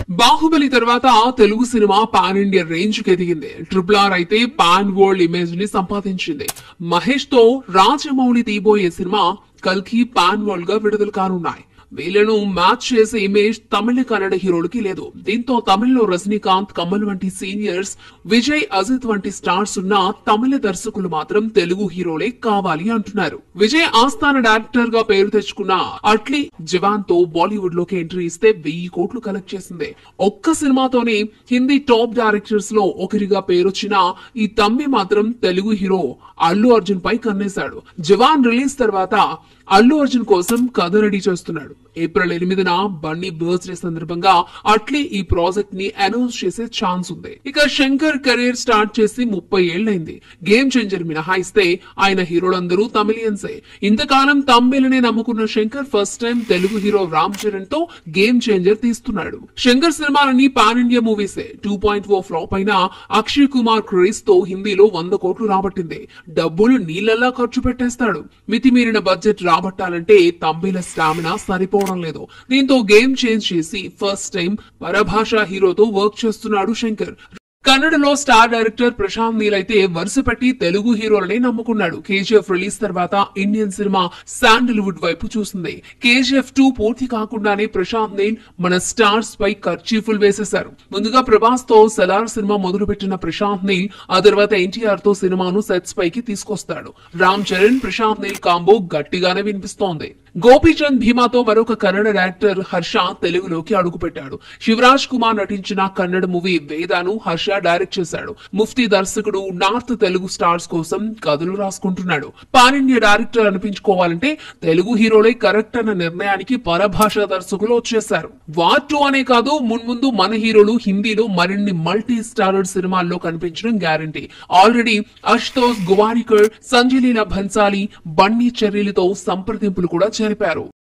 బాహుబలి తర్వాత Telugu cinema pan India range కి ఎదిగింది ట్రిపుల్ ఆర్ అయితే పాన్ వరల్డ్ ఇమేజ్ ని సంపాదించింది మహేష్ తో రాజమౌళి తీయబోయే సినిమా కల్కి పాన్ వరల్డ్ గా విడుదల కానున్నాయి వీళ్ళను మ్యాచ్ చేసే ఇమేజ్ తమిళ కన్నడ హీరోలకి లేదు దీంతో తమిళ్లో రజనీకాంత్ కమల్ వంటి సీనియర్స్ విజయ్ అజిత్ వంటి స్టార్స్ ఉన్న తమిళ దర్శకులు మాత్రం తెలుగు హీరోలే కావాలి అంటున్నారు విజయ్ ఆస్థాన డైరెక్టర్ గా పేరు తెచ్చుకున్న అట్లీ జవాన్ తో బాలీవుడ్ లోకి ఎంట్రీ ఇస్తే వెయ్యి కోట్లు కలెక్ట్ చేసింది ఒక్క సినిమాతోనే హిందీ టాప్ డైరెక్టర్స్ లో ఒకరిగా పేరొచ్చిన ఈ తమ్మి మాత్రం తెలుగు హీరో అల్లు అర్జున్ పై కన్నేశాడు జవాన్ రిలీజ్ తర్వాత అల్లు అర్జున్ కోసం కథ రెడీ చేస్తున్నాడు ఏప్రిల్ ఎనిమిదిన బన్నీ బర్త్డే సందర్భంగా అట్లీ ఈ ప్రాజెక్ట్ ని అనౌన్స్ చేసే ఛాన్స్ ఉంది ఇక శంకర్ కెరీర్ స్టార్ట్ చేసి ముప్పై ఏళ్లైంది గేమ్ చేంజర్ మినహాయిస్తే ఆయన హీరోలందరూ తమిళియన్సే ఇంతకాలం తమిళనే నమ్ముకున్న Shankar first time Telugu hero Ram Charan తో గేమ్ చేంజర్ తీస్తున్నాడు శంకర్ సినిమాలన్నీ పాన్ ఇండియా మూవీసే టూ పాయింట్ ఓ ఫ్లాప్ అయినా అక్షయ్ కుమార్ క్రేజ్ తో హిందీలో వంద కోట్లు రాబట్టింది డబ్బులు నీళ్ళలా ఖర్చు పెట్టేస్తాడు మితిమీరిన బడ్జెట్ రాబట్టాలంటే తమిళ స్టామినా సరిపోవడం లేదు దీంతో గేమ్ చేంజ్ చేసి ఫస్ట్ టైం పరభాషా హీరోతో వర్క్ చేస్తున్నాడు శంకర్ కన్నడలో స్టార్ డైరెక్టర్ ప్రశాంత్ నీల్ అయితే వరుస పెట్టి తెలుగు హీరోలనే నమ్ముకున్నాడు కేజీఎఫ్ రిలీజ్ తర్వాత ఇండియన్ సినిమా శాండల్వుడ్ వైపు చూసింది కేజీఎఫ్ టూ పూర్తి కాకుండానే ప్రశాంత్ నీల్ మన స్టార్స్ పై ఖర్చీఫుల్ వేసేశారు ముందుగా ప్రభాస్ తో సెలార్ సినిమా మొదలుపెట్టిన ప్రశాంత్ నీల్ ఆ తర్వాత ఎన్టీఆర్ తో సినిమాను సెట్స్ పైకి తీసుకొస్తాడు రామ్ చరణ్ ప్రశాంత్ నీల్ కాంబో గట్టిగానే వినిపిస్తోంది గోపీచంద్ భీమాతో మరొక కన్నడ డైరెక్టర్ హర్ష తెలుగులోకి అడుగుపెట్టాడు శివరాజ్ కుమార్ నటించిన కన్నడ మూవీ వేదాను హర్ష డైరెక్ట్ చేశాడు ముఫ్తీ దర్శకుడు నార్త్ తెలుగు స్టార్స్ కోసం కథలు రాసుకుంటున్నాడు పాన్ ఇండియా డైరెక్టర్ అనిపించుకోవాలంటే తెలుగు హీరోలే కరెక్ట్ అన్న నిర్ణయానికి పరభాషా దర్శకులు వచ్చేశారు వార్ టూ అనే కాదు మున్ముందు మన హీరోలు హిందీలో మరిన్ని మల్టీ స్టారర్ సినిమాల్లో కనిపించడం గ్యారంటీ ఆల్రెడీ అశుతోష్ గువారికర్ సంజలీల భన్సాలి బన్నీ చెర్రీలతో సంప్రదింపులు కూడా జరిపారు